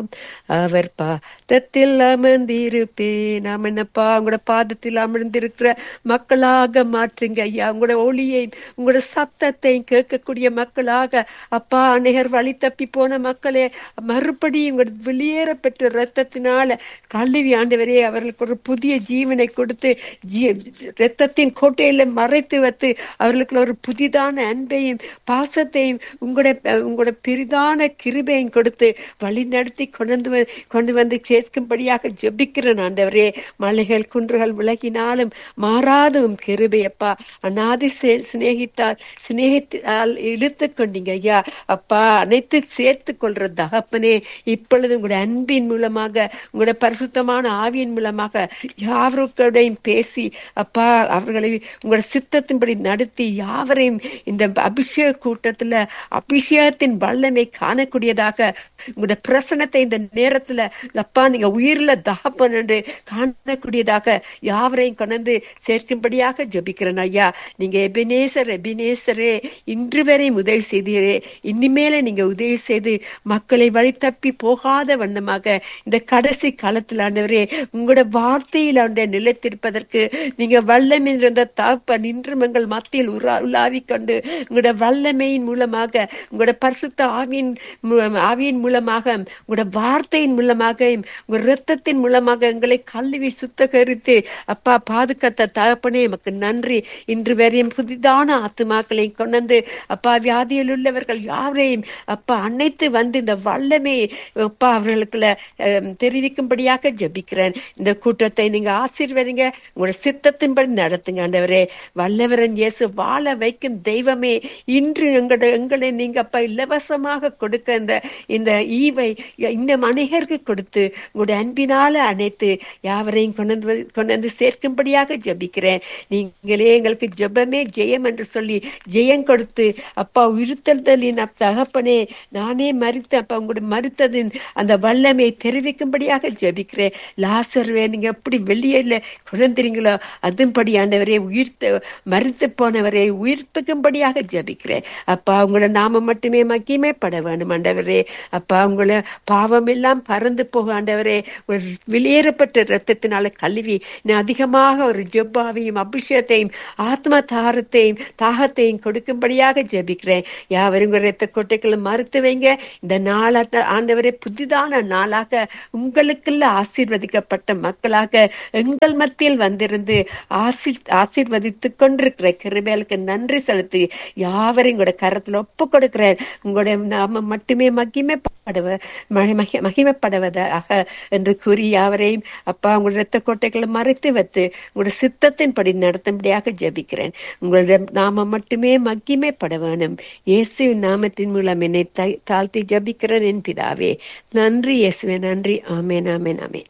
எல்லாம் அவர் பாதத்தில் அமர்ந்திருப்பேன் நாம் என்னப்பா உங்களோட பாதத்தில் அமர்ந்திருக்கிற மக்களாக மாற்றுங்க ஐயா உங்களோட ஒளியையும் உங்களோட சத்தத்தையும் கேட்கக்கூடிய மக்களாக அப்பா அநேகர் வழி தப்பி போன மக்களே மறுபடியும் உங்களோட வெளியேறப்பட்ட ரத்தத்தினால கல்வி ஆண்டவரே அவர்களுக்கு ஒரு புதிய ஜீவனை கொடுத்து ஜீ ரத்தத்தின் கோட்டையில மறைத்து வைத்து அவர்களுக்கு ஒரு புதிதான அன்பையும் பாசத்தையும் உங்களோட உங்களோட பெரிதான கிருபையும் கொடுத்து வழி நடத்தி கொண்டு வ- கொண்டு வந்து கேட்கும்படியாக ஜெபிக்கிறேன் ஆண்டவரே மலைகள் குன்றுகள் விலகினாலும் மாறாதும் கிருபையப்பா அநாதி சே- சிநேகித்தால் சிநேகித்தால் இழுத்து கொண்டீங்க ஐயா அப்பா அனைத்து சேர்த்து கொள்ற தகப்பனே இப்பொழுது உங்களுடைய அன்பின் மூலமாக உங்களுடைய பரிசுத்தமான ஆவியின் மூலமாக யாவருக்கூடையும் பேசி அப்பா அவர்களை உங்களுடைய சித்தத்தின்படி நடத்தி யாவரையும் இந்த அபிஷேக கூட்டத்துல அபிஷேகத்தின் வல்லமை காணக்கூடியதாக உங்களுடைய பிரசனத்தை இந்த நேரத்துல அப்பா நீங்க உயிர்ல தகப்பன் என்று காணக்கூடியதாக யாவரையும் கொண்டு சேர்க்கும்படியாக ஜெபிக்கிறேன் ஐயா நீங்க எபினேசர் எபினேசரே இன்று வரையும் உதவி செய்தீரே இனிமேல நீங்க உதவி செய்து மக்களை வழி தப்பி போகாத வண்ணமாக இந்த கடைசி காலத்தில் ஆண்டவரே உங்களோட வார்த்தையில் ஆண்டே நிலைத்திருப்பதற்கு நீங்க வல்லமை இருந்த தகப்ப நின்று எங்கள் மத்தியில் உலா உலாவிக் கொண்டு உங்களோட வல்லமையின் மூலமாக உங்களோட பரிசுத்த ஆவியின் மூ- ஆவியின் மூலமாக உங்களோட வார்த்தையின் மூலமாக உங்க இரத்தத்தின் மூலமாக எங்களை கல்வி சுத்தகரித்து அப்பா பாதுகாத்த தகப்பனே எமக்கு நன்றி இன்று வரையும் புதிதான ஆத்துமாக்களை கொண்டு அப்பா வியாதியில் உள்ளவர்கள் யாவரையும் அப்பா அனைத்து வந்து இந்த வல்லமை அப்பா அவர்களுக்குள்ள அஹ், தெரிவிக்கும்படியாக ஜெபிக்கிறேன் இந்த கூட்டத்தை நீங்க ஆசீர்வதிங்க உங்களோட சித்தத்தின்படி நடத்துங்க ஆண்டவரே வல்லவரன் இயேசு வாழ வைக்கும் தெய்வமே இன்று எங்களோட எங்களை நீங்க அப்பா இலவசமாக கொடுக்க இந்த இந்த ஈவை இன்னும் அநேகருக்கு கொடுத்து உங்களுடைய அன்பினால அனைத்து யாவரையும் கொண்டு வந்து கொண்டு வந்து சேர்க்கும்படியாக ஜெபிக்கிறேன் நீங்களே எங்களுக்கு ஜெபமே ஜெயம் என்று சொல்லி ஜெயம் கொடுத்து அப்பா உயிர்த்தலின் தகப்பனே நானே மறித்த அப்பா உங்களுடைய மறுத்ததின் அந்த வல்லமை தெரிவிக்கும்படியாக ஜெபிக்கிறேன் லாசர்வே நீங்க எப்படி வெளியில குழந்தைங்களோ அதுபடி ஆண்டவரே உயிர்த்த மறுத்து போனவரை உயிர்ப்பிக்கும்படியாக ஜெபிக்கிறேன் அப்பா உங்களோட நாம மட்டுமே மகிமைப்பட வேணும் ஆண்டவரே அப்பா உங்களை பாவம் எல்லாம் பறந்து போக ஆண்டவரே ஒரு வெளியேறப்பட்ட ரத்தத்தினால கழுவி நான் அதிகமாக ஒரு ஜெப்பாவையும் அபிஷேகத்தையும் ஆத்ம தாரத்தையும் தாகத்தையும் கொடுக்கும்படியாக ஜெபிக்கிறேன் யாவரும் உங்க ரத்த கொட்டைகளை மறுத்து வைங்க இந்த நாள ஆண்டவரே புதிதான நாளாக உங்களுக்குள்ள ஆசீர்வதிக்கப்பட்ட மக்களாக எங்கள் மத்தியில் வந்திருந்து ஆசீர் ஆசீர்வதித்துக் கொண்டிருக்கிற கிருபேலுக்கு நன்றி செலுத்தி யாவரையும் உங்களோட கரத்துல ஒப்பு கொடுக்கிறேன் உங்களுடைய நாம மட்டுமே மகிமைப்படுவ மகி- மகி- மகிமைப்படுவதாக என்று கூறி யாவரையும் அப்பா உங்களுடைய ரத்த கோட்டைகளை மறைத்து வைத்து உங்களுடைய சித்தத்தின்படி நடத்தும்படியாக ஜெபிக்கிறேன் உங்களுடைய நாம மட்டுமே மகிமைப்பட வேணும் இயேசுவின் நாமத்தின் மூலம் என்னை தை- தாழ்த்தி ஜெபிக்கிறேன் என் பிதாவே நன்றி இயேசுவே நன்றி ஆமேன் ஆமேன் ஆமேன்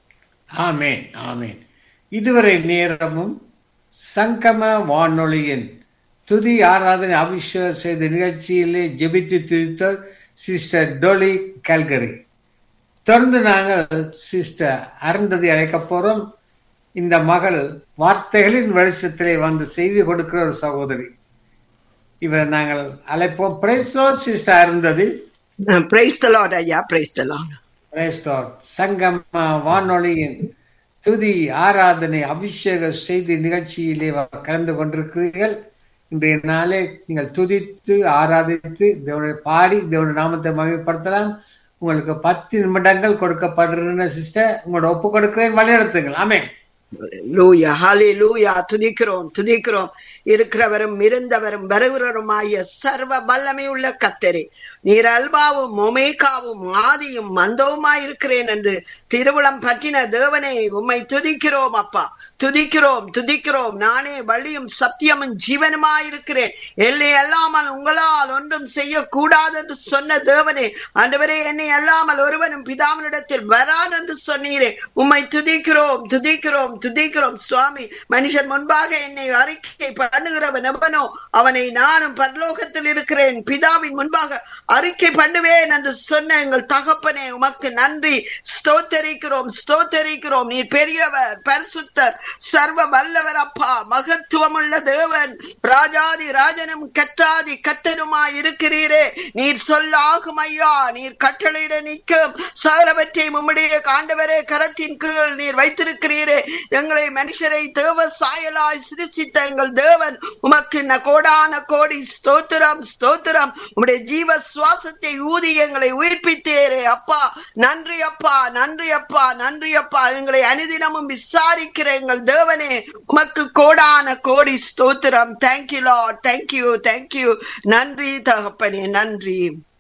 ஆமேன் ஆமேன் இதுவரை நேரமும் சங்கம வானொலியின் துதி ஆராதனை அபிஷேகம் செய்த நிகழ்ச்சியிலே ஜெபித்து துதித்தோர் சிஸ்டர் டோலி கல்கரி தொடர்ந்து நாங்கள் சிஸ்டர் அருந்ததி அழைக்க போறோம் இந்த மகள் வார்த்தைகளின் வெளிச்சத்திலே வந்து செய்தி கொடுக்கிற ஒரு சகோதரி இவரை நாங்கள் அழைப்போம் praise lord sister Arundhati praise the lord ஐயா praise the lord Praise God. சங்கம் அஹ், வானொலியின் துதி ஆராதனை அபிஷேக செய்தி நிகழ்ச்சியிலே வ- கலந்து கொண்டிருக்கிறீர்கள் இன்றைய நாளே நீங்கள் துதித்து ஆராதித்து தேவனுடைய பாடி தேவனுடைய நாமத்தை மகிமைப்படுத்தலாம் உங்களுக்கு பத்து நிமிடங்கள் கொடுக்கப்படுறேன்னு சிஸ்டர் உங்களோட ஒப்பு கொடுக்கிறேன் வழிநடத்துங்கள் ஆமென் லூயா ஹாலே லூயா துதிக்கிறோம் துதிக்கிறோம் இருக்கிறவரும் இருந்தவரும் வருகிறவருமாய சர்வ வல்லமை உள்ள கத்தரே நீர் அல்பாவும் ஒமேகாவும் ஆதியும் மந்தவுமாய் இருக்கிறேன் என்று திருவுளம் பற்றின தேவனே உம்மை துதிக்கிறோம் அப்பா துதிக்கிறோம் துதிக்கிறோம் நானே வழியும் சத்தியமும் ஜீவனுமாயிருக்கிறேன் எல்லை அல்லாமல் உங்களால் ஒன்றும் செய்யக்கூடாது என்று சொன்ன தேவனே ஆண்டவரே என்னை அல்லாமல் ஒருவனும் பிதாவினிடத்தில் வரான் என்று சொன்னீரே உம்மை துதிக்கிறோம் துதிக்கிறோம் துதிக்கிறோம் சுவாமி மனுஷன் முன்பாக என்னை அறிக்கை பண்ணுகிறவன் எவனோ அவனை நானும் பரலோகத்தில் இருக்கிறேன் பிதாவின் முன்பாக அறிக்கை பண்ணுவேன் என்று சொன்ன எங்கள் தகப்பனே உமக்கு நன்றி ஸ்தோத்தரிக்கிறோம் ஸ்தோத்தரிக்கிறோம் நீர் பெரியவர் பரிசுத்தர் சர்வ வல்லவர் அப்பா மகத்துவம் உள்ள தேவன் ராஜாதி ராஜனும் கத்தாதி கத்தனுமாய் இருக்கிறீரே நீர் சொல்லாகும் ஐயா நீர் கட்டளையிட நிற்கும் சகலவற்றை உம்முடைய காண்டவரே கரத்தின் கீழ் நீர் வைத்திருக்கிறீரே எங்களை மனுஷரை தேவ சாயலாய் சிருஷ்டித்த எங்கள் தேவன் உமக்கு ந கோடான கோடி ஸ்தோத்திரம் ஸ்தோத்திரம் உம்முடைய ஜீவ சுவாசத்தை ஊதி எங்களை உயிர்ப்பித்தேரே அப்பா நன்றி அப்பா நன்றி அப்பா நன்றி அப்பா எங்களை அனுதினமும் விசாரிக்கிற எங்கள் தேவனே உமக்கு கோடான கோடி ஸ்தோத்திரம் தேங்க்யூ லார்ட் தேங்க்யூ தேங்க்யூ நன்றி தகப்பனே நன்றி